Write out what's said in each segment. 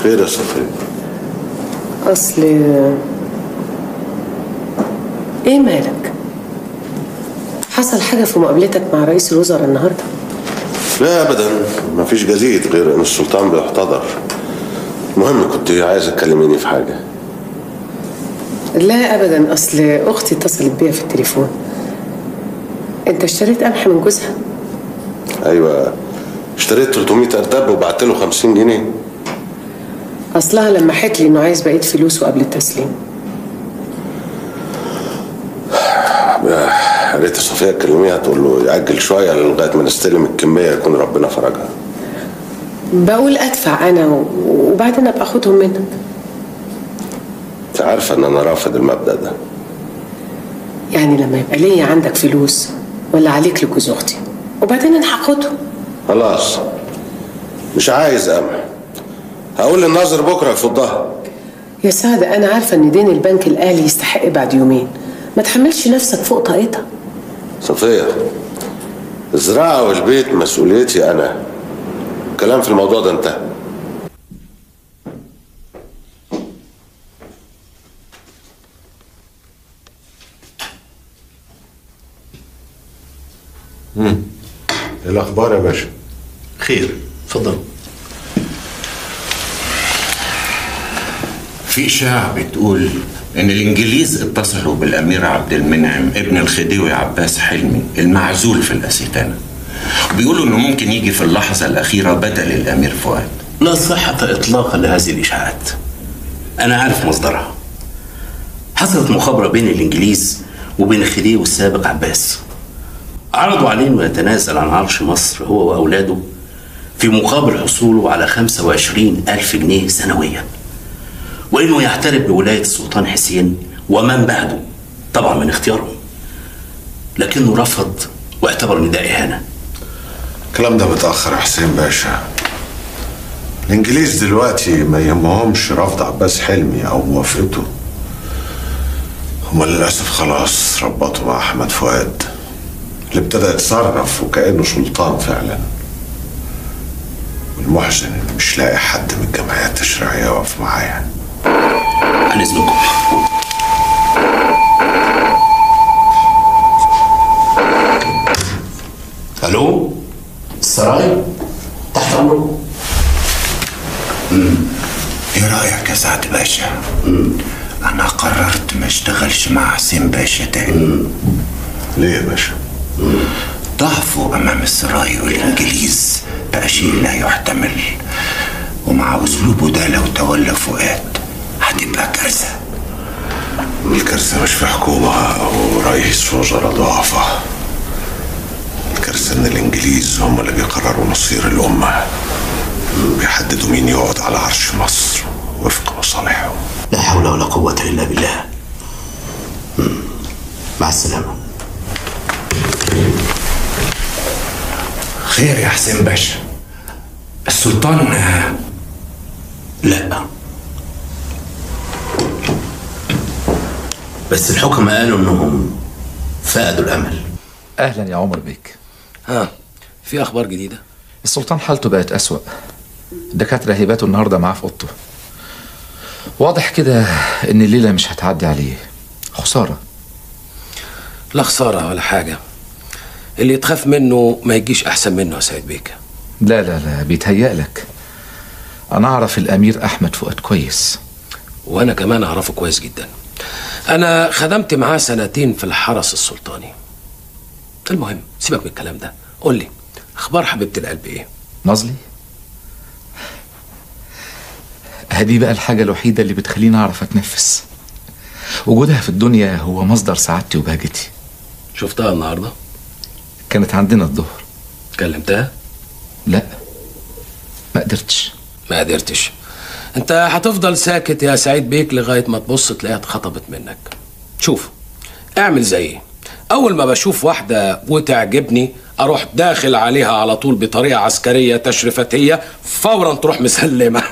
خير يا صفية اصل ايه مالك حصل حاجه في مقابلتك مع رئيس الوزراء النهارده لا ابدا مفيش جديد غير ان السلطان بيحتضر المهم كنت عايز تكلميني في حاجه لا ابدا اصل اختي اتصلت بيا في التليفون انت اشتريت قمح من جوزها ايوه اشتريت 300 ارتاب وبعت له 50 جنيه اصلها لمحت لي انه عايز بقيه فلوسه قبل التسليم يا ريت صفية تكلميها تقول له يأجل شوية لغاية ما نستلم الكمية يكون ربنا فرجها بقول ادفع انا و- وبعدين ابقى اخدهم منك انت عارفة ان انا رافض المبدأ ده يعني لما يبقى ليا عندك فلوس ولا عليك لجوز اختي وبعدين انا هاخدهم خلاص مش عايز قمح هقول للناظر بكرة يفضها يا سعد انا عارفه ان دين البنك الاهلي يستحق بعد يومين ما تحملش نفسك فوق طاقتها صفية الزراعة والبيت مسؤوليتي أنا الكلام في الموضوع ده انتهى ايه الأخبار يا باشا؟ خير اتفضل في إشاعة بتقول إن الإنجليز اتصلوا بالأمير عبد المنعم ابن الخديوي عباس حلمي المعزول في الأسيتانة وبيقولوا إنه ممكن يجي في اللحظة الأخيرة بدل الأمير فؤاد لا صحة إطلاقا لهذه الإشاعات أنا عارف مصدرها حصلت مخابرة بين الإنجليز وبين الخديوي السابق عباس عرضوا عليه إنه يتنازل عن عرش مصر هو وأولاده في مقابل حصوله على 25 ألف جنيه سنويا وإنه يعترف بولاية السلطان حسين ومن بعده طبعا من اختيارهم لكنه رفض واعتبر إن ده إهانة الكلام ده متأخر يا حسين باشا الإنجليز دلوقتي ما يهمهمش رفض عباس حلمي أو موافقته هما للأسف خلاص ربطوا مع أحمد فؤاد اللي ابتدى يتصرف وكأنه سلطان فعلا والمحزن إني مش لاقي حد من الجمعيات التشريعية يقف معايا عن إذنكم ألو السراي تحت أمركم ايه رأيك يا سعد باشا؟ أنا قررت ما اشتغلش مع حسين باشا تاني ليه يا باشا؟ ضعفه أمام السراي والإنجليز بقى شيء لا يحتمل ومع أسلوبه ده لو تولى فؤاد هتبقى كارثة الكارثة مش في حكومة أو رئيس وزراء ضعفة الكارثة إن الإنجليز هم اللي بيقرروا مصير الأمة بيحددوا مين يقعد على عرش مصر وفق مصالحهم لا حول ولا قوة إلا بالله مم. مع السلامة خير يا حسين باشا السلطان لا بس الحكم قالوا انهم فقدوا الامل اهلا يا عمر بيك ها في اخبار جديده السلطان حالته بقت اسوا الدكاتره هيباتوا النهارده معاه في اوضته واضح كده ان الليله مش هتعدي عليه خساره لا خساره ولا حاجه اللي يتخاف منه ما يجيش احسن منه يا سيد بيك لا لا لا بيتهيأ لك انا اعرف الامير احمد فؤاد كويس وانا كمان اعرفه كويس جدا انا خدمت معاه سنتين في الحرس السلطاني المهم سيبك من الكلام ده قول لي اخبار حبيبه القلب ايه نظلي هذه بقى الحاجة الوحيدة اللي بتخليني أعرف أتنفس وجودها في الدنيا هو مصدر سعادتي وبهجتي شفتها النهارده كانت عندنا الظهر كلمتها لا ما قدرتش ما قدرتش انت هتفضل ساكت يا سعيد بيك لغايه ما تبص تلاقيها اتخطبت منك شوف اعمل زيي اول ما بشوف واحده وتعجبني اروح داخل عليها على طول بطريقه عسكريه تشريفاتيه فورا تروح مسلمه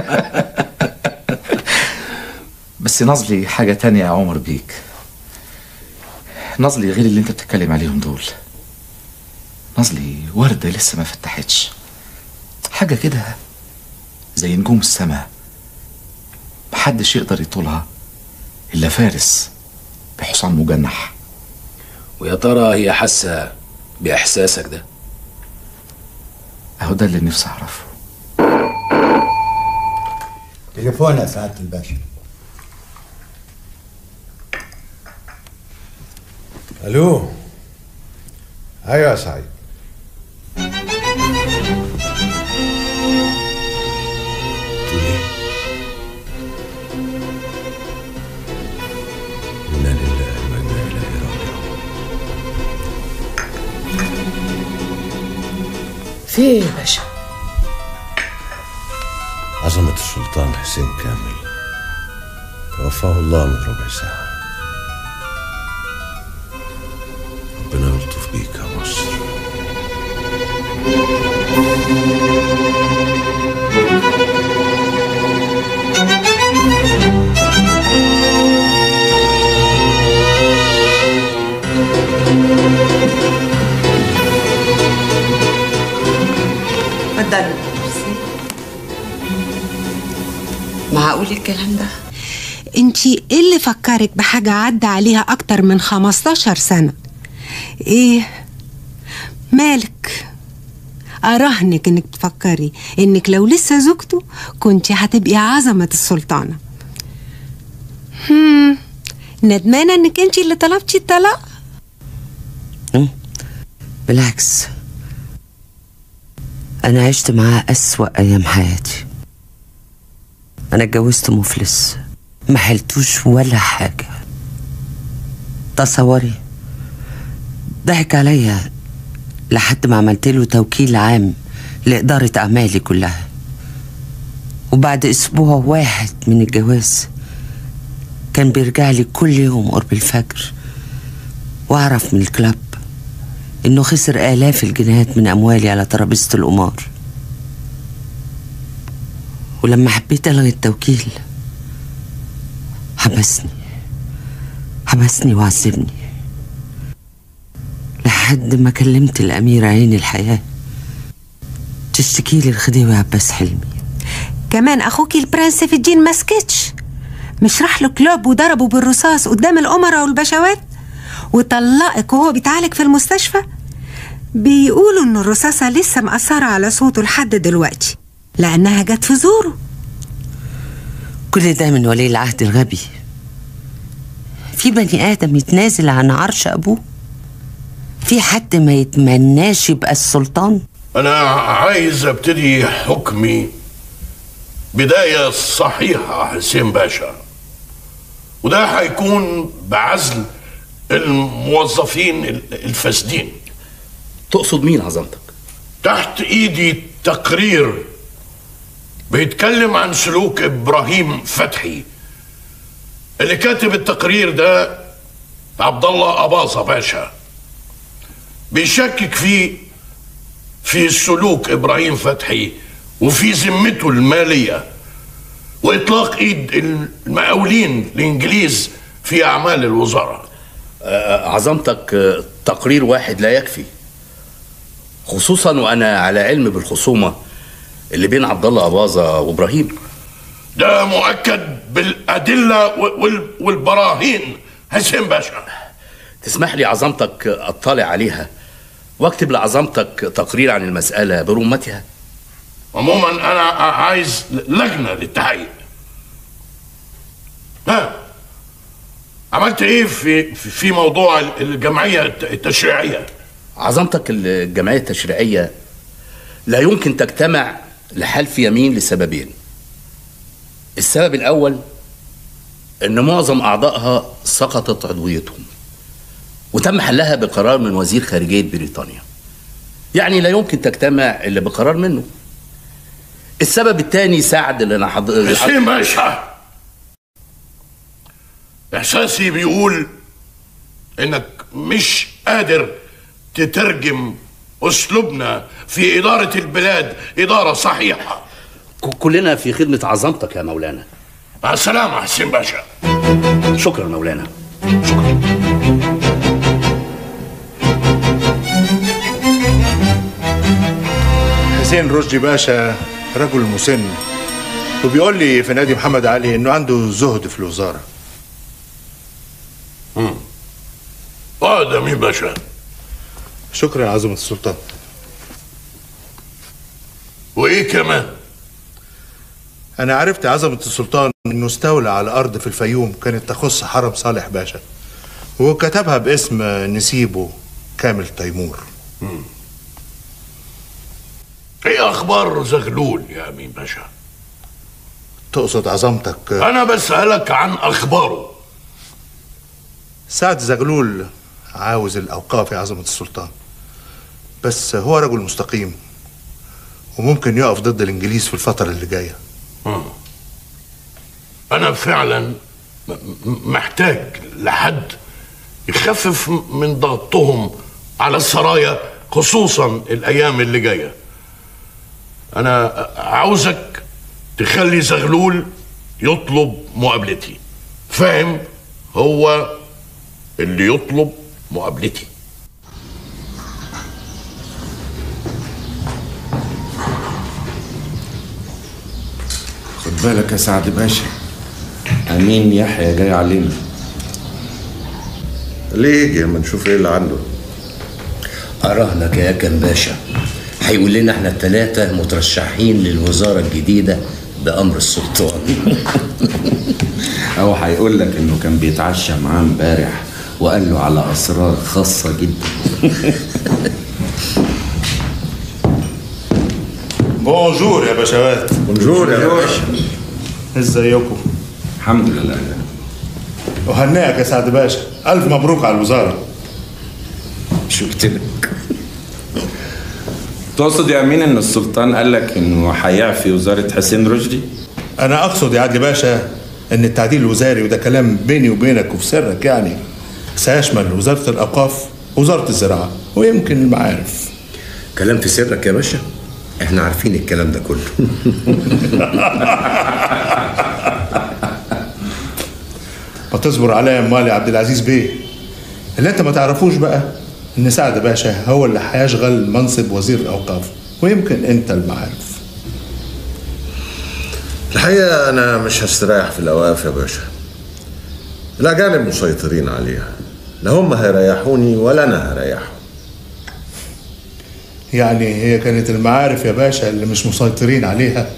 بس نظلي حاجة تانية يا عمر بيك نظلي غير اللي انت بتتكلم عليهم دول نظلي وردة لسه ما فتحتش حاجة كده زي نجوم السماء محدش يقدر يطولها إلا فارس بحصان مجنح ويا ترى هي حاسه باحساسك ده أهو ده اللي نفسي أعرفه تليفون يا سعادة الباشا الو ايوه يا سعيد تقول ايه؟ انا لله وانا اليه راجعون في ايه يا باشا عظمة السلطان حسين كامل توفاه الله من ربع ساعة ربنا يلطف بيك يا مصر اتفضلي معقول الكلام ده انتي ايه اللي فكرك بحاجة عدى عليها اكتر من 15 سنة ايه مالك اراهنك انك تفكري انك لو لسه زوجته كنتي هتبقي عظمة السلطانة هم ندمانة انك انتي اللي طلبتي الطلاق بالعكس انا عشت معاه اسوا ايام حياتي انا اتجوزت مفلس ما حلتوش ولا حاجه تصوري ضحك عليا لحد ما عملت له توكيل عام لإدارة أعمالي كلها وبعد أسبوع واحد من الجواز كان بيرجع لي كل يوم قرب الفجر وأعرف من الكلاب إنه خسر آلاف الجنيهات من أموالي على ترابيزة القمار ولما حبيت ألغي التوكيل حبسني حبسني وعذبني لحد ما كلمت الأميرة عين الحياة تشتكي لي الخديوي عباس حلمي كمان اخوكي البرنس في الدين ما سكتش مش راح له كلوب وضربه بالرصاص قدام الامراء والبشوات وطلقك وهو بيتعالج في المستشفى بيقولوا ان الرصاصه لسه مأثره على صوته لحد دلوقتي لانها جت في زوره كل ده من ولي العهد الغبي في بني آدم يتنازل عن عرش أبوه في حد ما يتمناش يبقى السلطان أنا عايز أبتدي حكمي بداية صحيحة حسين باشا وده هيكون بعزل الموظفين الفاسدين تقصد مين عظمتك؟ تحت ايدي تقرير بيتكلم عن سلوك ابراهيم فتحي اللي كاتب التقرير ده عبد الله اباظه باشا بيشكك فيه في سلوك ابراهيم فتحي وفي ذمته الماليه واطلاق ايد المقاولين الانجليز في اعمال الوزاره آه، عظمتك آه، تقرير واحد لا يكفي خصوصا وانا على علم بالخصومه اللي بين عبد الله اباظه وابراهيم ده مؤكد بالادله وال- والبراهين حسين باشا تسمح لي عظمتك اطلع عليها واكتب لعظمتك تقرير عن المساله برمتها عموما انا عايز لجنه للتحقيق ها عملت ايه في في- في موضوع الجمعيه التشريعيه عظمتك الجمعيه التشريعيه لا يمكن تجتمع لحلف يمين لسببين السبب الاول ان معظم اعضائها سقطت عضويتهم وتم حلها بقرار من وزير خارجيه بريطانيا يعني لا يمكن تجتمع الا بقرار منه السبب الثاني سعد اللي انا حض... حسين باشا احساسي بيقول انك مش قادر تترجم اسلوبنا في اداره البلاد اداره صحيحه كلنا في خدمه عظمتك يا مولانا مع السلامه حسين باشا شكرا مولانا حسين رشدي باشا رجل مسن وبيقول لي في نادي محمد علي انه عنده زهد في الوزاره امم اقعد يا مين باشا شكرا يا عظمه السلطان وايه كمان انا عرفت يا عظمه السلطان انه استولى على ارض في الفيوم كانت تخص حرم صالح باشا وكتبها باسم نسيبه كامل تيمور مم. ايه اخبار زغلول يا امين باشا تقصد عظمتك انا بسالك عن اخباره سعد زغلول عاوز الاوقاف يا عظمه السلطان بس هو رجل مستقيم وممكن يقف ضد الانجليز في الفتره اللي جايه مم. انا فعلا م- م- محتاج لحد يخفف من ضغطهم على السرايا خصوصا الايام اللي جايه انا عاوزك تخلي زغلول يطلب مقابلتي فاهم هو اللي يطلب مقابلتي خد بالك يا سعد باشا امين يحيى جاي علينا ليه يجي اما نشوف ايه اللي عنده أراهنك يا كان باشا هيقول لنا احنا الثلاثة مترشحين للوزارة الجديدة بأمر السلطان او هيقول لك انه كان بيتعشى معاه امبارح وقال له على اسرار خاصه جدا بونجور يا باشوات بونجور يا باشا ازيكم الحمد لله وهنئك يا سعد باشا الف مبروك على الوزاره شو قلت لك تقصد يا امين ان السلطان قال لك انه هيعفي وزاره حسين رشدي انا اقصد يا عدلي باشا ان التعديل الوزاري وده كلام بيني وبينك وفي سرك يعني سيشمل وزاره الاوقاف ووزاره الزراعه ويمكن المعارف كلام في سرك يا باشا احنا عارفين الكلام ده كله ما تصبر عليا يا مالي عبد العزيز بيه اللي انت ما تعرفوش بقى ان سعد باشا هو اللي هيشغل منصب وزير الاوقاف ويمكن انت المعارف الحقيقة أنا مش هستريح في الأوقاف يا باشا الأجانب مسيطرين عليها لا هم هيريحوني ولا أنا هريحهم يعني هي كانت المعارف يا باشا اللي مش مسيطرين عليها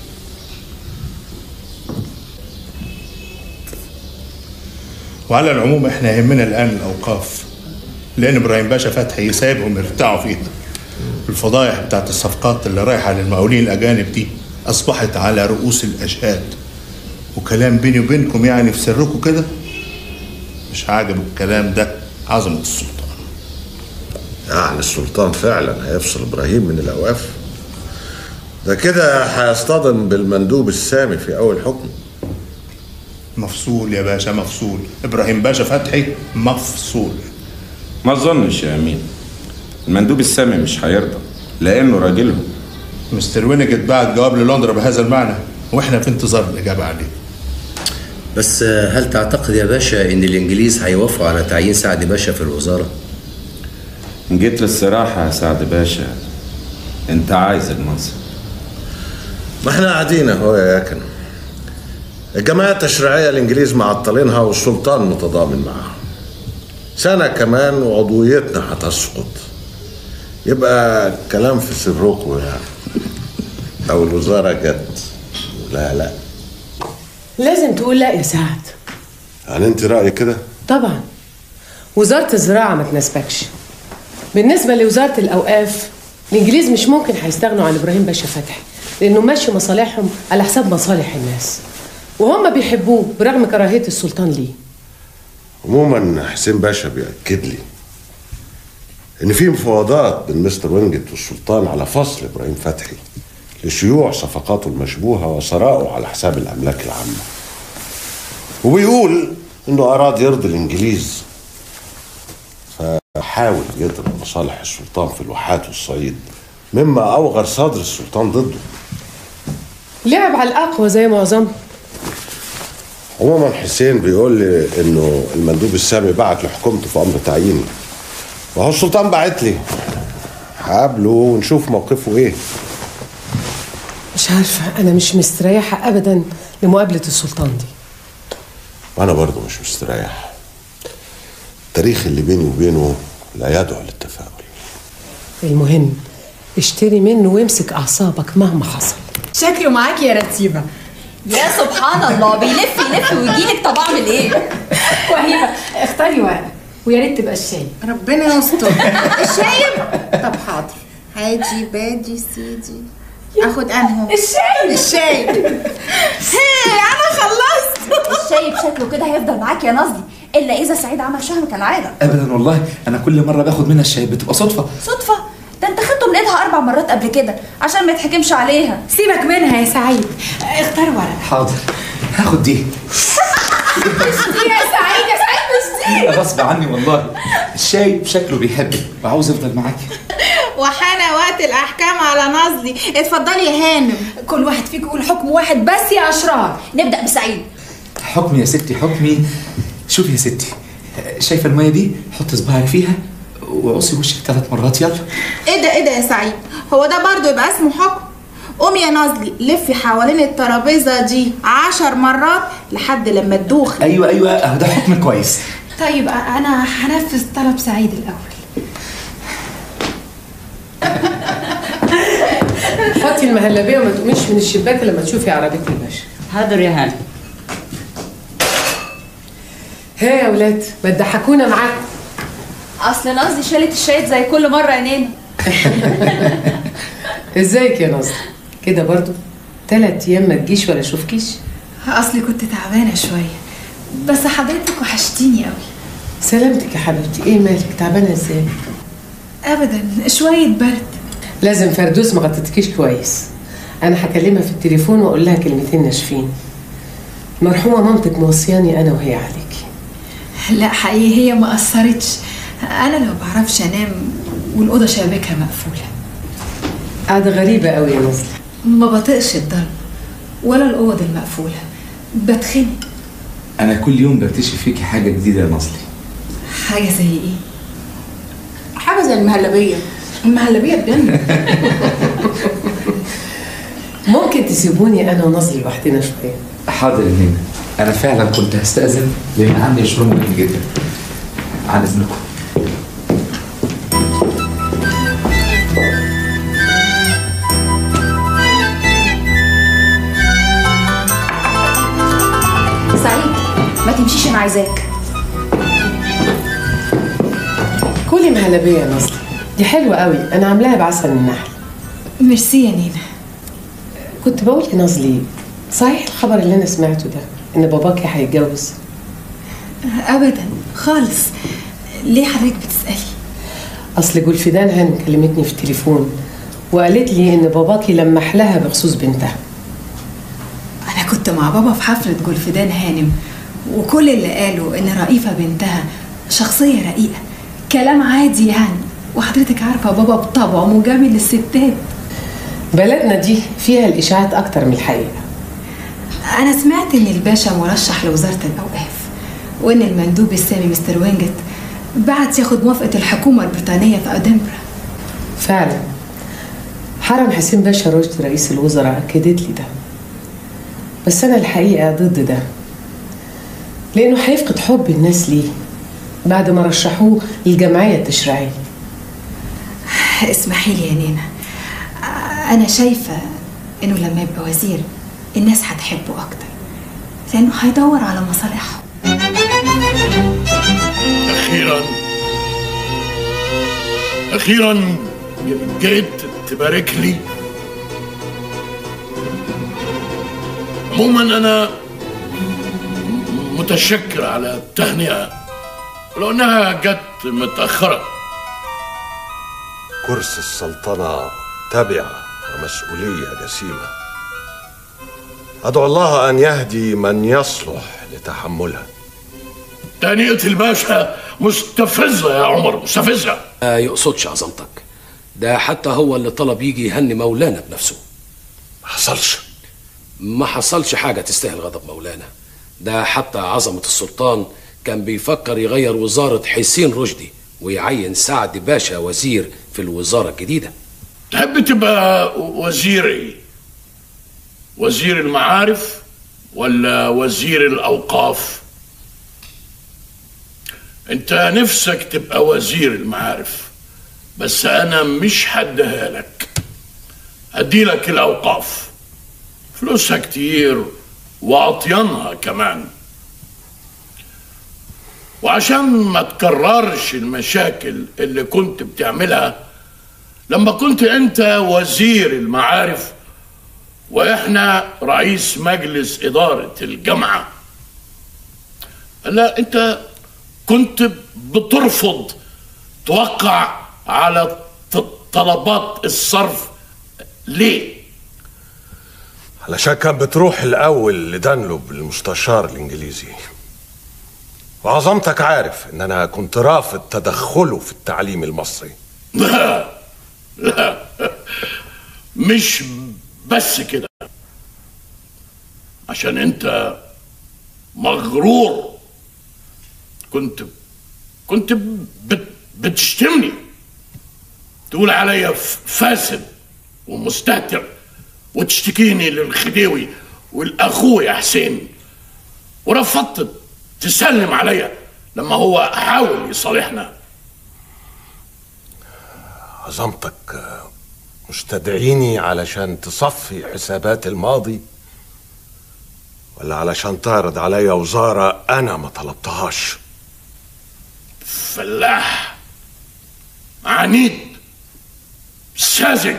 وعلى العموم احنا يهمنا الان الاوقاف لان ابراهيم باشا فتحي سايبهم يرتاعوا فيها الفضايح بتاعت الصفقات اللي رايحه للمقاولين الاجانب دي اصبحت على رؤوس الاشهاد وكلام بيني وبينكم يعني في سركم كده مش عاجب الكلام ده عظمه السلطان يعني السلطان فعلا هيفصل إبراهيم من الأوقاف ده كده هيصطدم بالمندوب السامي في أول حكم مفصول يا باشا مفصول ابراهيم باشا فتحي مفصول ما اظنش يا امين المندوب السامي مش هيرضى لانه راجلهم مستر وينيجت بعت جواب للندرا بهذا المعنى واحنا في انتظار الاجابه عليه بس هل تعتقد يا باشا ان الانجليز هيوافقوا على تعيين سعد باشا في الوزارة ان جيت للصراحه يا سعد باشا انت عايز المنصب ما احنا قاعدين اهو يا ياكن الجماعة التشريعية الإنجليز معطلينها والسلطان متضامن معاهم سنة كمان وعضويتنا هتسقط يبقى الكلام في سركم يعني لو الوزارة جت لا لا لازم تقول لا يا سعد يعني انت رأيك كده؟ طبعا وزارة الزراعة ما تناسبكش بالنسبة لوزارة الأوقاف الإنجليز مش ممكن هيستغنوا عن إبراهيم باشا فتحي لأنه ماشي مصالحهم على حساب مصالح الناس وهم بيحبوه برغم كراهية السلطان ليه عموما حسين باشا بيأكد لي إن في مفاوضات بين مستر وينجت والسلطان على فصل إبراهيم فتحي لشيوع صفقاته المشبوهة وثرائه على حساب الأملاك العامة وبيقول إنه أراد يرضي الإنجليز فحاول يضرب مصالح السلطان في الواحات والصعيد مما أوغر صدر السلطان ضده لعب على الأقوى زي معظمهم عموما حسين بيقول لي انه المندوب السامي بعت لحكومته في امر تعييني وهو السلطان بعت لي هقابله ونشوف موقفه ايه مش مش عارفة أنا مش مستريحة أبدا لمقابلة السلطان دي وانا برضه مش مستريح التاريخ اللي بيني وبينه لا يدعو للتفاؤل المهم اشتري منه وامسك أعصابك مهما حصل شكله معاك يا رتيبة يا سبحان الله بيلف يلف ويجيلك طب اعمل ايه؟ وهيبة اختاري ورقة ويا ريت تبقى الشاي ربنا يستر الشايب طب حاضر هاجي باجي سيدي اخد انهو الشاي الشاي هي انا خلصت الشايب شكله كده هيفضل معاك يا نظري الا اذا سعيد عمل شهم كالعاده ابدا والله انا كل مره باخد منها الشاي بتبقى صدفه صدفه ده انت خدته من ايدها اربع مرات قبل كده عشان ما يتحكمش عليها سيبك منها يا سعيد اختار ورقة حاضر هاخد دي يا سعيد يا سعيد مش دي غصب عني والله الشاي شكله بيحبك وعاوز يفضل معاكي وحان وقت الاحكام على نظري اتفضلي يا هانم كل واحد فيكم يقول حكم واحد بس يا اشرار نبدا بسعيد حكمي يا ستي حكمي شوفي يا ستي شايفه الميه دي حط صباعك فيها وعصي وشك ثلاث مرات يلا ايه ده ايه ده يا سعيد هو ده برضو يبقى اسمه حكم قومي يا نازلي لفي حوالين الترابيزه دي عشر مرات لحد لما تدوخ ايوه ايوه اهو ده حكم كويس طيب انا هنفذ طلب سعيد الاول حطي المهلبية وما تقوميش من الشباك لما تشوفي عربية الباشا حاضر يا هاني ها يا ولاد ما تضحكونا معاكم اصل نظري شالت الشايب زي كل مره يا نينا ازيك يا نصر كده برضو تلات ايام ما تجيش ولا اشوفكيش اصلي كنت تعبانه شويه بس حضرتك وحشتيني قوي سلامتك يا حبيبتي ايه مالك تعبانه ازاي ابدا شويه برد لازم فردوس ما غطتكيش كويس انا هكلمها في التليفون واقول لها كلمتين ناشفين مرحومه مامتك موصياني انا وهي عليكي لا حقيقي هي ما قصرتش انا لو بعرفش انام والاوضه شبابيكها مقفوله قاعده غريبه قوي يا نصر ما بطيقش الضلمه ولا الاوض المقفوله بتخنق انا كل يوم بكتشف فيكي حاجه جديده يا نصلي حاجه زي ايه حاجه زي المهلبيه المهلبيه بجد ممكن تسيبوني انا ونصر لوحدنا شويه حاضر يا نينا انا فعلا كنت هستاذن لان عندي مشروع مهم جدا عن اذنكم سعيد ما تمشيش انا عايزاك كلي مهلبيه يا نصر دي حلوه قوي انا عاملاها بعسل النحل ميرسي يا نينا كنت بقول لنازلي صحيح الخبر اللي انا سمعته ده ان باباكي هيتجوز ابدا خالص ليه حضرتك بتسالي اصل جولفيدان هانم كلمتني في التليفون وقالت لي ان باباكي لمح لها بخصوص بنتها انا كنت مع بابا في حفله جولفيدان هانم وكل اللي قالوا ان رئيفه بنتها شخصيه رقيقه كلام عادي يعني وحضرتك عارفه بابا بطبعه مجامل للستات بلدنا دي فيها الاشاعات اكتر من الحقيقه انا سمعت ان الباشا مرشح لوزاره الاوقاف وان المندوب السامي مستر وينجت بعت ياخد موافقه الحكومه البريطانيه في ادنبرا فعلا حرم حسين باشا رشدي رئيس الوزراء اكدت لي ده بس انا الحقيقه ضد ده لانه هيفقد حب الناس ليه بعد ما رشحوه للجمعيه التشريعيه اسمحي لي يا نينا انا شايفه انه لما يبقى وزير الناس هتحبه اكتر لانه هيدور على مصالحهم اخيرا اخيرا جيت تبارك لي عموما انا متشكر على التهنئه لو انها جت متاخره كرسي السلطنة تبعة ومسؤولية جسيمة أدعو الله أن يهدي من يصلح لتحملها تهنئه الباشا مستفزه يا عمر مستفزه ما يقصدش عظمتك ده حتى هو اللي طلب يجي يهني مولانا بنفسه ما حصلش ما حصلش حاجة تستاهل غضب مولانا ده حتى عظمة السلطان كان بيفكر يغير وزارة حسين رشدي ويعين سعد باشا وزير في الوزارة الجديدة تحب تبقى وزيري وزير المعارف ولا وزير الأوقاف انت نفسك تبقى وزير المعارف بس انا مش هديها لك هديلك الاوقاف فلوسها كتير واطيانها كمان وعشان ما تكررش المشاكل اللي كنت بتعملها لما كنت انت وزير المعارف واحنا رئيس مجلس اداره الجامعه لا انت كنت بترفض توقع على ط- طلبات الصرف ليه؟ علشان كان بتروح الأول لدانلوب المستشار الإنجليزي وعظمتك عارف إن أنا كنت رافض تدخله في التعليم المصري لا لا مش بس كده عشان انت مغرور كنت كنت بت بتشتمني تقول عليا ف- فاسد ومستهتر وتشتكيني للخديوي والاخويا حسين ورفضت تسلم عليا لما هو حاول يصالحنا عظمتك آه، مش تدعيني علشان تصفي حسابات الماضي ولا علشان تعرض عليا وزارة أنا ما طلبتهاش فلاح عنيد ساذج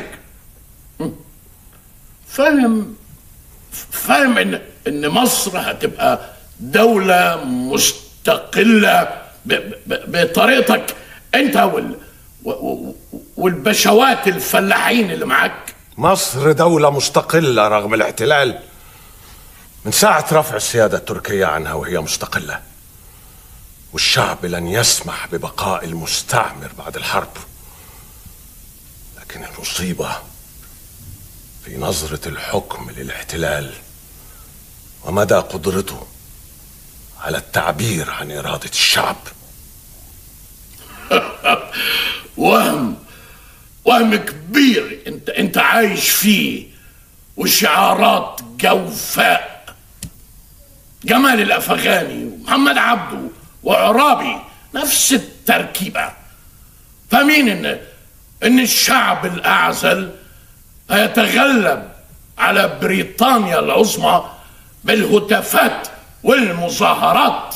فاهم فاهم ان ان مصر هتبقى دولة مستقلة ب- ب- بطريقتك انت وال و- و- والبشوات الفلاحين اللي معاك مصر دولة مستقلة رغم الاحتلال من ساعة رفع السيادة التركية عنها وهي مستقلة والشعب لن يسمح ببقاء المستعمر بعد الحرب لكن المصيبة في نظرة الحكم للاحتلال ومدى قدرته على التعبير عن إرادة الشعب وهم وهم كبير انت انت عايش فيه وشعارات جوفاء جمال الافغاني ومحمد عبده وعرابي نفس التركيبه فاهمين ان ان الشعب الاعزل هيتغلب على بريطانيا العظمى بالهتافات والمظاهرات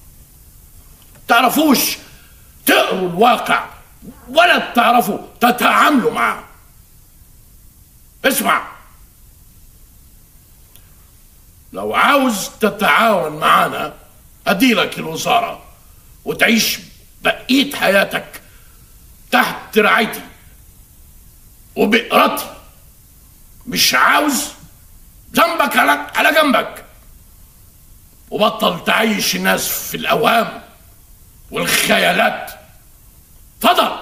تعرفوش تقروا الواقع ولا تعرفوا تتعاملوا معه اسمع لو عاوز تتعاون معانا اديلك الوزاره وتعيش بقيه حياتك تحت رعايتي وبإرادتي مش عاوز جنبك على على جنبك وبطل تعيش الناس في الاوهام والخيالات تفضل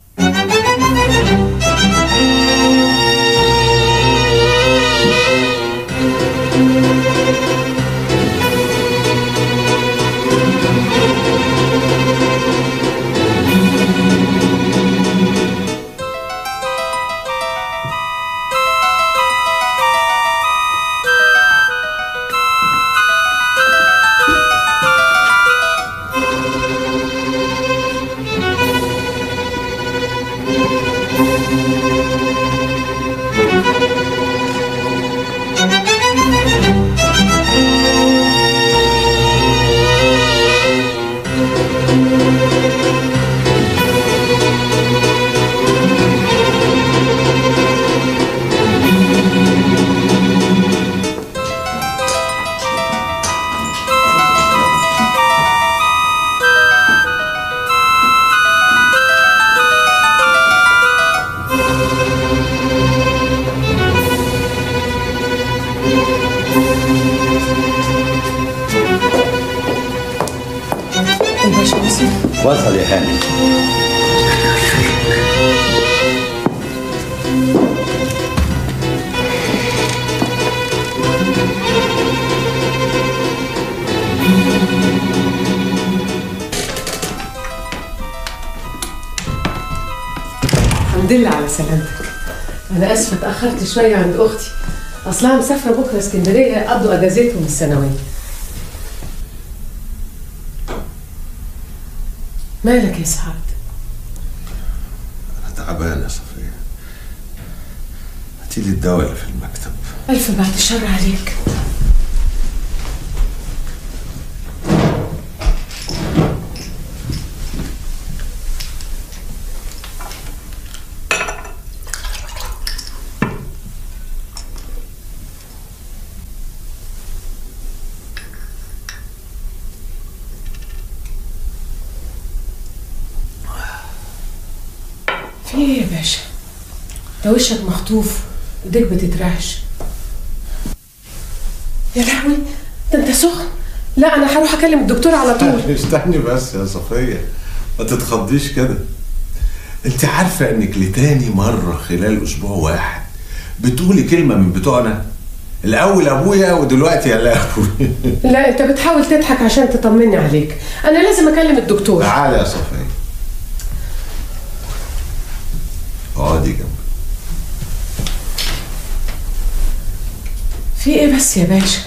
الباشا وصل وصل يا هاني الحمد لله على سلامتك انا اسفه اتاخرت شويه عند اختي اصلها مسافره بكره اسكندريه يقضوا اجازتهم السنويه مالك يا سعد انا تعبان يا صفيه هاتي لي الدواء اللي في المكتب الف بعد الشر عليك في ايه يا باشا ده وشك مخطوف ايديك بتترعش يا لهوي ده انت سخن لا انا هروح اكلم الدكتور على طول استني بس يا صفيه ما تتخضيش كده انت عارفه انك لتاني مره خلال اسبوع واحد بتقولي كلمه من بتوعنا الاول ابويا ودلوقتي يا لهوي لا انت بتحاول تضحك عشان تطمني عليك انا لازم اكلم الدكتور تعالى يا صفيه اقعدي جنبي في ايه بس يا باشا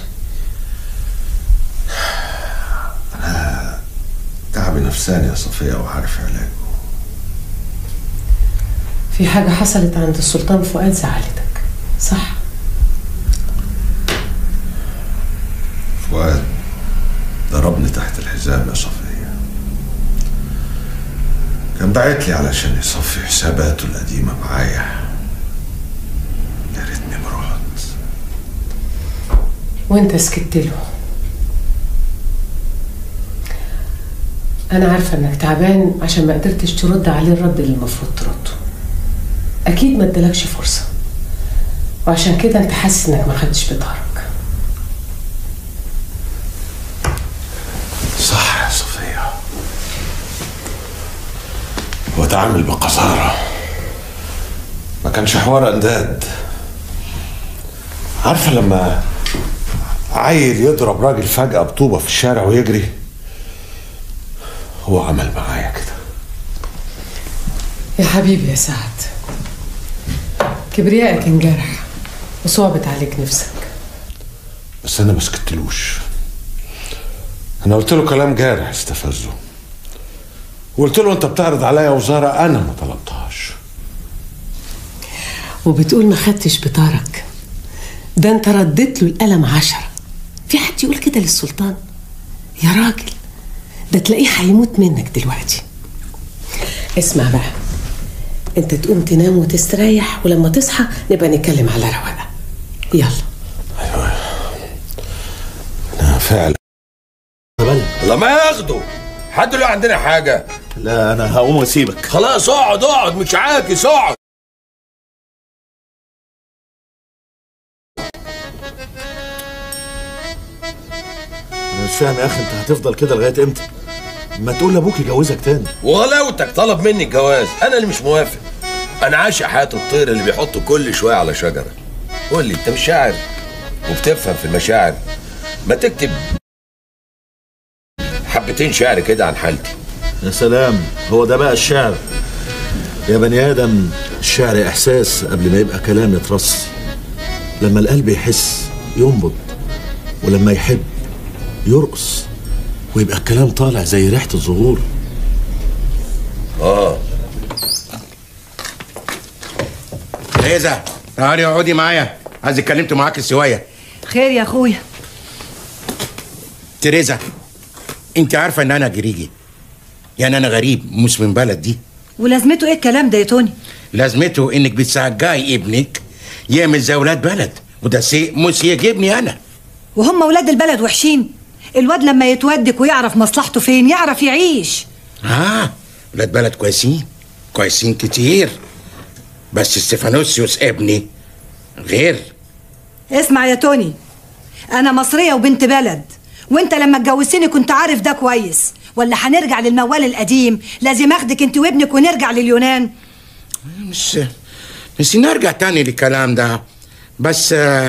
انا تعبي نفساني يا صفيه وعارف علاجه في حاجه حصلت عند السلطان فؤاد زعلتك صح فؤاد ضربني تحت الحزام يا صفيه كان باعت لي علشان يصفي حساباته القديمه معايا يا ريتني ما رحت وانت سكت له انا عارفه انك تعبان عشان ما قدرتش ترد عليه الرد اللي المفروض ترده اكيد ما ادالكش فرصه وعشان كده انت حاسس انك ما خدتش بطارك صح يا صفيه وتعامل بقذاره ما كانش حوار انداد عارفه لما عيل يضرب راجل فجأة بطوبة في الشارع ويجري هو عمل معايا كده يا حبيبي يا سعد كبريائك انجرح وصعبت عليك نفسك بس انا ما سكتلوش انا قلت له كلام جارح استفزه وقلت له انت بتعرض عليا وزاره انا ما طلبتهاش وبتقول ما خدتش بطارك ده انت رديت له القلم عشرة في حد يقول كده للسلطان يا راجل ده تلاقيه هيموت منك دلوقتي اسمع بقى انت تقوم تنام وتستريح ولما تصحى نبقى نتكلم على رواقه يلا انا فعلا لا ما ياخده حد له عندنا حاجة لا انا هقوم واسيبك خلاص اقعد اقعد مش عاكس اقعد انا مش فاهم يا اخي انت هتفضل كده لغايه امتى ما تقول لابوك يجوزك تاني وغلاوتك طلب مني الجواز انا اللي مش موافق انا عاشق حياة الطير اللي بيحطوا كل شوية على شجرة قول لي انت مش شاعر وبتفهم في المشاعر ما تكتب حبتين شعر كده عن حالتي يا سلام هو ده بقى الشعر يا بني ادم الشعر احساس قبل ما يبقى كلام يترص لما القلب يحس ينبض ولما يحب يرقص ويبقى الكلام طالع زي ريحه الزهور اه ليزا تعالي اقعدي معايا عايز اتكلمت معاك شويه خير يا اخويا تريزا انت عارفه ان انا جريجي يعني انا غريب مش من بلد دي ولازمته ايه الكلام ده يا توني لازمته انك بتشجعي ابنك يعمل زي ولاد بلد وده شيء مش يعجبني انا وهم ولاد البلد وحشين الواد لما يتودك ويعرف مصلحته فين يعرف يعيش اه ولاد بلد كويسين كويسين كتير بس ستيفانوسيوس ابني غير اسمع يا توني انا مصريه وبنت بلد وانت لما اتجوزتني كنت عارف ده كويس ولا هنرجع للموال القديم لازم اخدك انت وابنك ونرجع لليونان مش مش نرجع تاني للكلام ده بس آه،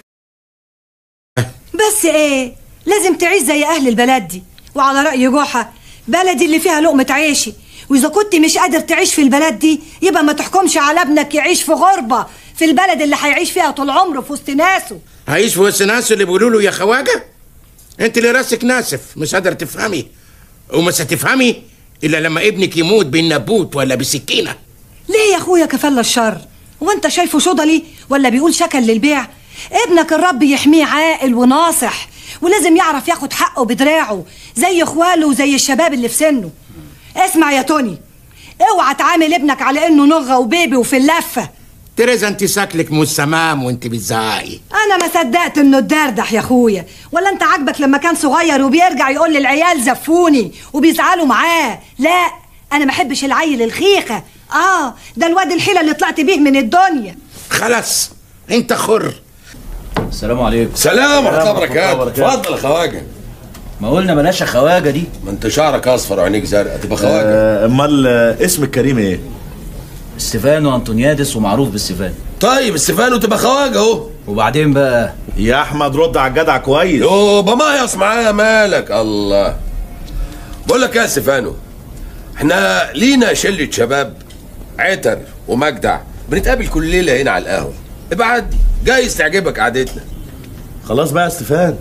بس ايه لازم تعيش زي اهل البلد دي وعلى راي جحا بلدي اللي فيها لقمه عيشي واذا كنت مش قادر تعيش في البلد دي يبقى ما تحكمش على ابنك يعيش في غربه في البلد اللي هيعيش فيها طول عمره في وسط ناسه عايش في وسط ناس اللي بيقولوا له يا خواجه انت اللي راسك ناسف مش قادر تفهمي ومش هتفهمي الا لما ابنك يموت بالنبوت ولا بسكينه ليه يا اخويا كفل الشر هو انت شايفه شضلي ولا بيقول شكل للبيع ابنك الرب يحميه عاقل وناصح ولازم يعرف ياخد حقه بدراعه زي اخواله وزي الشباب اللي في سنه اسمع يا توني اوعى تعامل ابنك على انه نغه وبيبي وفي اللفه تريزا انت شكلك مش تمام وانت بتزعقي انا ما صدقت انه اتدردح يا اخويا ولا انت عاجبك لما كان صغير وبيرجع يقول للعيال زفوني وبيزعلوا معاه لا انا ما احبش العيل الخيخه اه ده الواد الحيله اللي طلعت بيه من الدنيا خلاص انت خر السلام عليكم سلام ورحمه الله وبركاته اتفضل يا خواجه ما قلنا بلاش يا خواجه دي ما انت شعرك اصفر وعينيك زرقاء تبقى خواجه آه، امال آه، اسم الكريم ايه؟ ستيفانو انطونيادس ومعروف بالستيفانو طيب استفانو تبقى خواجه اهو وبعدين بقى يا احمد رد على الجدع كويس يو بمهيص معايا مالك الله بقول لك يا استفانو احنا لينا شله شباب عتر ومجدع بنتقابل كل ليله هنا على القهوه ابقى عدي جايز تعجبك قعدتنا خلاص بقى يا استفان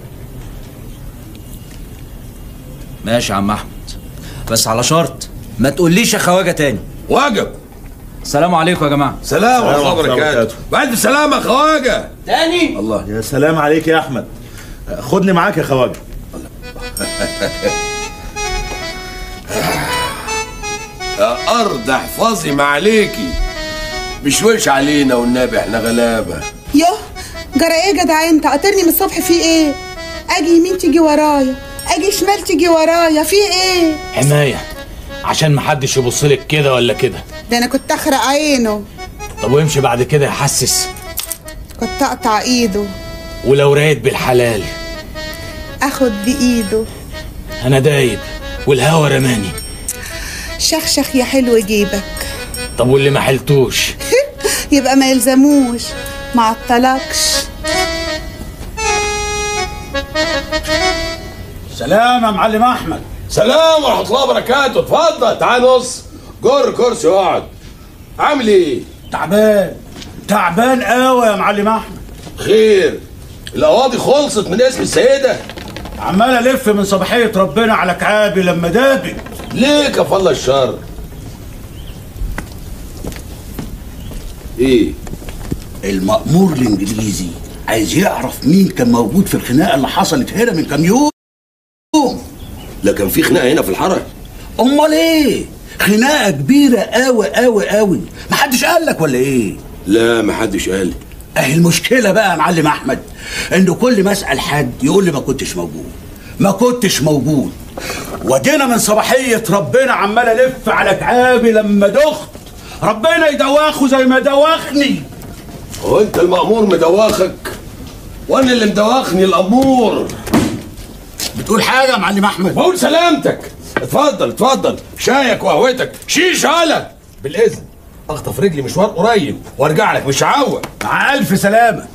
ماشي يا عم احمد بس على شرط ما تقوليش يا خواجه تاني واجب السلام عليكم يا جماعه سلام ورحمه الله وبركاته بعد سلامة خواجه تاني الله يا سلام عليك يا احمد آه، خدني معاك يا خواجه يا ارض احفظي ما عليكي بشويش علينا والنبي احنا غلابه يوه جرى ايه يا جدع انت قاطرني من الصبح في ايه اجي يمين تيجي ورايا اجي شمال تيجي ورايا في ايه حماية عشان محدش يبص لك كده ولا كده ده انا كنت اخرق عينه طب وامشي بعد كده يحسس كنت اقطع ايده ولو رايت بالحلال اخد بايده انا دايب والهوا رماني شخشخ يا حلو جيبك طب واللي ما حلتوش يبقى ما يلزموش ما عطلكش سلام يا معلم احمد سلام ورحمه الله وبركاته اتفضل تعال نص جر كرسي واقعد عامل ايه تعبان تعبان قوي يا معلم احمد خير القواضي خلصت من اسم السيده عمال الف من صباحيه ربنا على كعابي لما دابت ليه كفالة الشر ايه المأمور الإنجليزي عايز يعرف مين كان موجود في الخناقة اللي حصلت هنا من كام يوم لا كان في خناقه هنا في الحرم أمال إيه؟ خناقة كبيرة قوي قوي قوي محدش قال لك ولا إيه؟ لا محدش قال أهي المشكلة بقى يا معلم أحمد إنه كل ما أسأل حد يقول لي ما كنتش موجود ما كنتش موجود ودينا من صباحية ربنا عمال ألف على كعابي لما دخت ربنا يدواخه زي ما دواخني هو انت المأمور مدواخك وانا اللي مدواخني الامور بتقول حاجة يا معلم أحمد بقول سلامتك اتفضل اتفضل شايك وقهوتك شيش هلا بالاذن اخطف رجلي مشوار قريب وارجع لك مش هعوق مع الف سلامه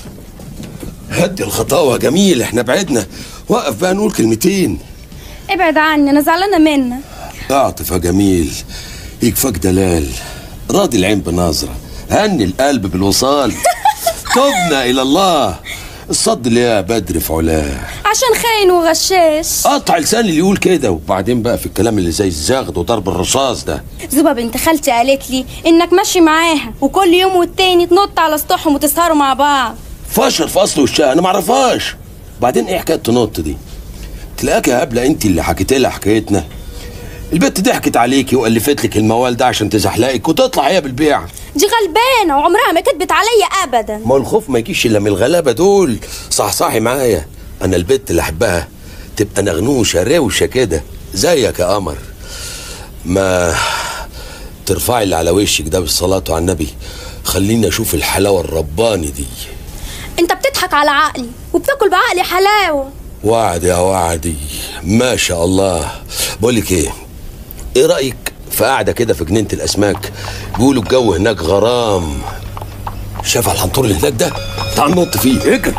هدي الخطاوه جميل احنا بعدنا وقف بقى نقول كلمتين ابعد عني انا زعلانه منك اعطف يا جميل يكفاك دلال راضي العين بنظرة هني القلب بالوصال تبنا إلى الله الصد اللي يا بدر في علاه عشان خاين وغشاش قطع لسان اللي يقول كده وبعدين بقى في الكلام اللي زي الزغد وضرب الرصاص ده زوبا بنت خالتي قالت لي انك ماشي معاها وكل يوم والتاني تنط على سطوحهم وتسهروا مع بعض فشر في اصل وشها انا معرفهاش بعدين ايه حكايه تنط دي تلاقيك يا هبله انت اللي حكيت لها حكايتنا البت ضحكت عليكي والفت لك الموال ده عشان تزحلقك وتطلع هي بالبيع دي غلبانه وعمرها ما كدبت عليا ابدا ما هو الخوف ما يجيش الا من الغلابه دول صحصحي معايا انا البت اللي احبها تبقى نغنوشه روشه كده زيك يا قمر ما ترفعي اللي على وشك ده بالصلاه على النبي خليني اشوف الحلاوه الرباني دي انت بتضحك على عقلي وبتاكل بعقلي حلاوه وعد يا وعدي ما شاء الله بقولك ايه ايه رايك في قاعده كده في جنينه الاسماك بيقولوا الجو هناك غرام شايف على الحنطور اللي هناك ده تعال نط فيه اجري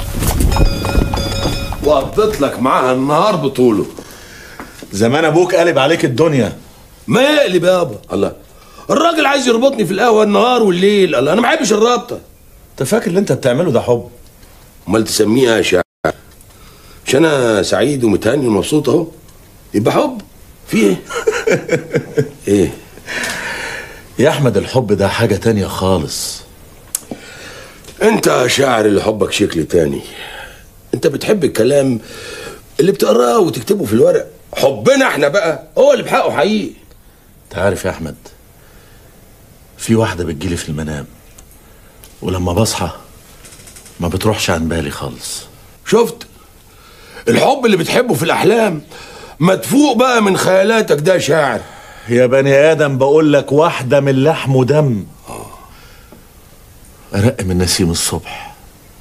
وقضيت لك معاها النهار بطوله زمان ابوك قلب عليك الدنيا ما يقلب يابا الله الراجل عايز يربطني في القهوه النهار والليل الله انا ما بحبش الرابطه انت فاكر اللي انت بتعمله ده حب امال تسميها شعر مش انا سعيد ومتهني ومبسوط اهو يبقى حب في ايه ايه يا احمد الحب ده حاجه تانية خالص انت شاعر اللي حبك شكل تاني انت بتحب الكلام اللي بتقراه وتكتبه في الورق حبنا احنا بقى هو اللي بحقه حقيقي انت عارف يا احمد في واحده بتجيلي في المنام ولما بصحى ما بتروحش عن بالي خالص شفت الحب اللي بتحبه في الاحلام مدفوق بقى من خيالاتك ده شاعر يا بني ادم بقول لك واحده من لحم ودم ارق من نسيم الصبح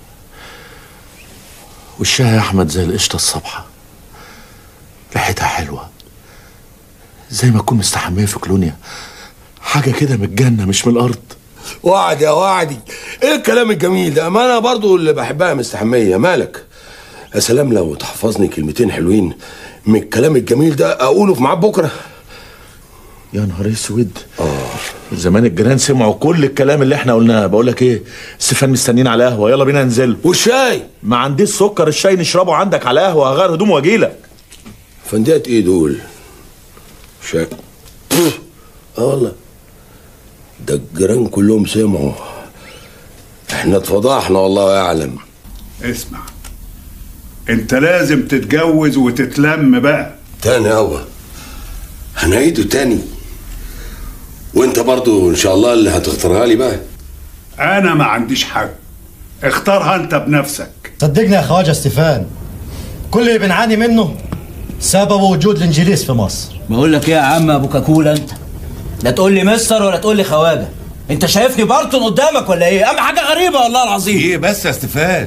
وشها يا احمد زي القشطه الصبحه ريحتها حلوه زي ما اكون مستحميه في كلونيا حاجه كده من الجنه مش من الارض وعد يا وعدي ايه الكلام الجميل ده ما انا برضو اللي بحبها مستحميه مالك يا سلام لو تحفظني كلمتين حلوين من الكلام الجميل ده اقوله في ميعاد بكره يا نهار اسود زمان الجيران سمعوا كل الكلام اللي احنا قلناه بقول لك ايه ستيفان مستنيين على قهوه يلا بينا ننزل والشاي ما عنديش سكر الشاي نشربه عندك على قهوه هغير هدوم واجيلك فندقت ايه دول شاي اه والله ده الجيران كلهم سمعوا احنا اتفضحنا والله اعلم اسمع انت لازم تتجوز وتتلم بقى تاني هوا هنعيده تاني وانت برضو ان شاء الله اللي هتختارها لي بقى انا ما عنديش حق اختارها انت بنفسك صدقني يا خواجه ستيفان كل اللي بنعاني منه سببه وجود الانجليز في مصر بقول لك ايه يا عم ابو كاكولا انت لا تقول لي مستر ولا تقول لي خواجه انت شايفني بارتون قدامك ولا ايه اما حاجه غريبه والله العظيم ايه بس يا ستيفان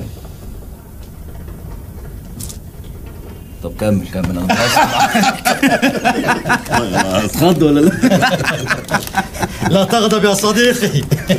طب كمل كمل انا اتخض ولا لا لا تغضب يا صديقي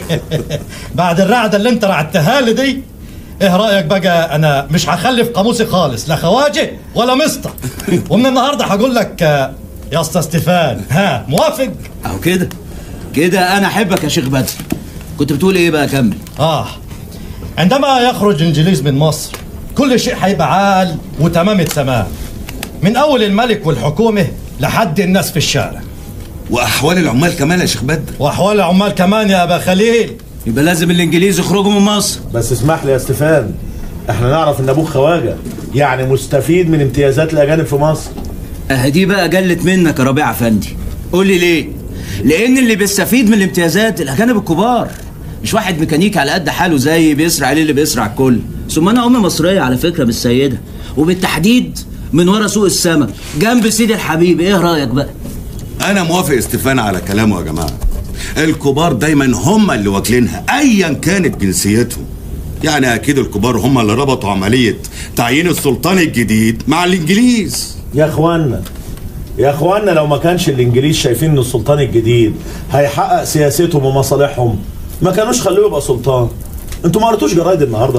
بعد الرعدة اللي انت رعدتها لي دي ايه رأيك بقى انا مش هخلي في قاموسي خالص لا خواجه ولا مسطة ومن النهاردة هقول لك آه، يا اسطى ستيفان ها موافق اهو كده كده انا احبك يا شيخ بدر كنت بتقول ايه بقى كمل اه عندما يخرج الانجليز من مصر كل شيء هيبقى عال وتمام التمام من اول الملك والحكومه لحد الناس في الشارع واحوال العمال كمان يا شيخ بدر واحوال العمال كمان يا ابا خليل يبقى لازم الانجليز يخرجوا من مصر بس اسمح لي يا ستيفان احنا نعرف ان ابوك خواجه يعني مستفيد من امتيازات الاجانب في مصر اه دي بقى جلت منك يا ربيع افندي قول لي ليه لان اللي بيستفيد من الامتيازات الاجانب الكبار مش واحد ميكانيكي على قد حاله زي بيسرع عليه اللي بيسرع الكل ثم انا ام مصريه على فكره مش سيده وبالتحديد من ورا سوق السمك جنب سيدي الحبيب ايه رايك بقى انا موافق استفان على كلامه يا جماعه الكبار دايما هم اللي واكلينها ايا كانت جنسيتهم يعني اكيد الكبار هم اللي ربطوا عمليه تعيين السلطان الجديد مع الانجليز يا اخوانا يا اخوانا لو ما كانش الانجليز شايفين ان السلطان الجديد هيحقق سياستهم ومصالحهم ما كانوش خلوه يبقى سلطان انتوا ما قريتوش جرايد النهارده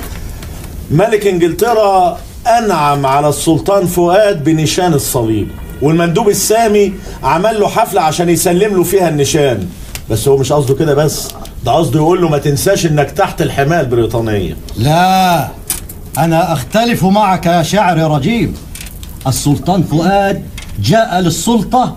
ملك انجلترا انعم على السلطان فؤاد بنشان الصليب والمندوب السامي عمل له حفله عشان يسلم له فيها النشان بس هو مش قصده كده بس ده قصده يقول له ما تنساش انك تحت الحمايه البريطانيه لا أنا أختلف معك يا شاعر يا رجيم السلطان فؤاد جاء للسلطة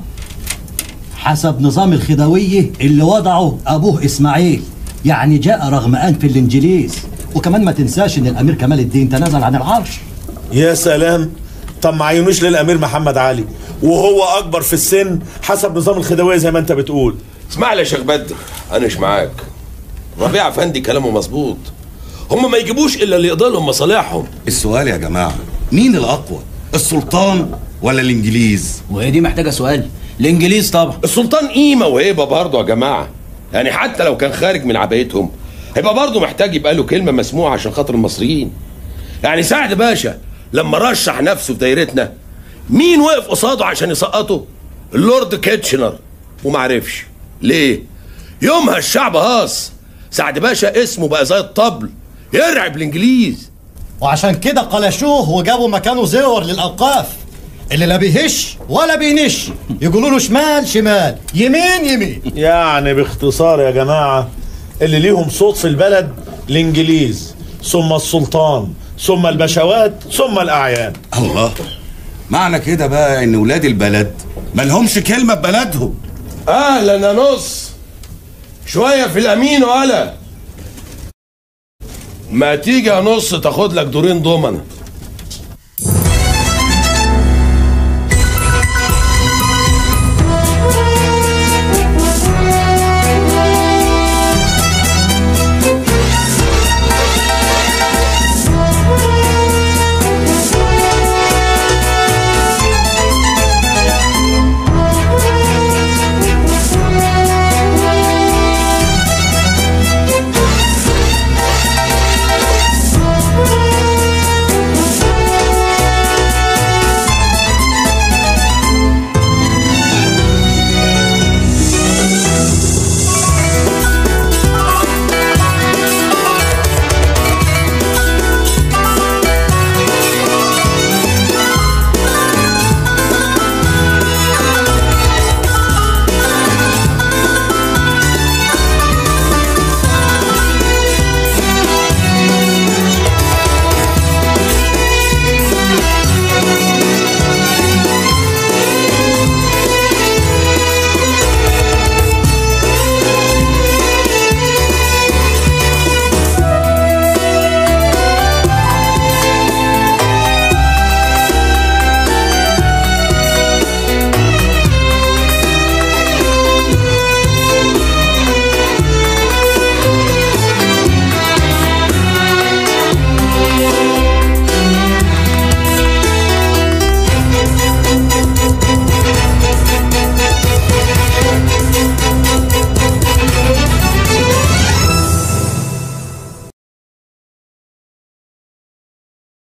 حسب نظام الخديوية اللي وضعه أبوه إسماعيل يعني جاء رغم أنف الإنجليز وكمان ما تنساش إن الأمير كمال الدين تنازل عن العرش يا سلام طب ما عينوش للامير محمد علي وهو اكبر في السن حسب نظام الخديويه زي ما انت بتقول اسمع لي يا شيخ بدر انا مش معاك ربيع افندي كلامه مظبوط هم ما يجيبوش الا اللي يقضي لهم مصالحهم السؤال يا جماعه مين الاقوى السلطان ولا الانجليز وهي دي محتاجه سؤال الانجليز طبعا السلطان قيمه وهيبه برضه يا جماعه يعني حتى لو كان خارج من عبايتهم هيبقى برضه محتاج يبقى له كلمه مسموعه عشان خاطر المصريين يعني سعد باشا لما رشح نفسه في دايرتنا مين وقف قصاده عشان يسقطه اللورد كيتشنر ومعرفش ليه يومها الشعب هاص سعد باشا اسمه بقى زي الطبل يرعب الانجليز وعشان كده قلشوه وجابوا مكانه زور للأوقاف اللي لا بيهش ولا بينش يقولوا له شمال شمال يمين يمين يعني باختصار يا جماعه اللي ليهم صوت في البلد الانجليز ثم السلطان ثم البشوات ثم الأعيان الله معنى كده بقى ان ولاد البلد ملهمش كلمه ببلدهم اهلا يا نص شويه في الامين ولا ما تيجي يا نص تاخد لك دورين ضمنه